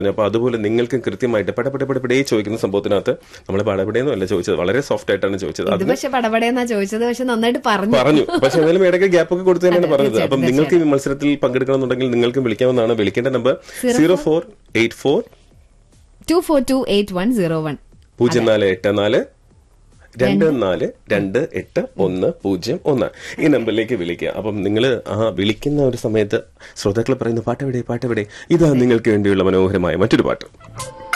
അപ്പൊ അതുപോലെ നിങ്ങൾക്കും കൃത്യമായിട്ട് പടപടെ പടപടേ ചോദിക്കുന്ന സംഭവത്തിനകത്ത് നമ്മൾ പടപടേന്നും അല്ല ചോദിച്ചത് വളരെ സോഫ്റ്റ് ആയിട്ടാണ് ചോദിച്ചത് ഇത് അതിന് പക്ഷെ പടപടയെന്നാ ചോദിച്ചത് പക്ഷെ നന്നായിട്ട് പറഞ്ഞു പറഞ്ഞു പക്ഷെ എന്നാലും ഇടയ്ക്ക് ഗ്യാപ്പ് ഒക്കെ കൊടുത്തു തന്നെയാണ് അതെ, പറഞ്ഞത് തീർച്ചയായിട്ടും, അപ്പം നിങ്ങൾക്ക് ഈ മത്സരത്തിൽ പങ്കെടുക്കണമെന്നുണ്ടെങ്കിൽ നിങ്ങൾക്കും വിളിക്കാവുന്നതാണ് വിളിക്കേണ്ട number zero four eight four two four two eight one zero one പൂജ്യം നാല് എട്ട് നാല് രണ്ട് നാല് രണ്ട് എട്ട് ഒന്ന് പൂജ്യം ഒന്ന് ഈ നമ്പറിലേക്ക് വിളിക്കുക അപ്പം നിങ്ങൾ ആ വിളിക്കുന്ന ഒരു സമയത്ത് ശ്രോതാക്കൾ പറയുന്ന പാട്ടെവിടെ പാട്ടെവിടെ ഇതാ നിങ്ങൾക്ക് വേണ്ടിയുള്ള മനോഹരമായ മറ്റൊരു പാട്ട്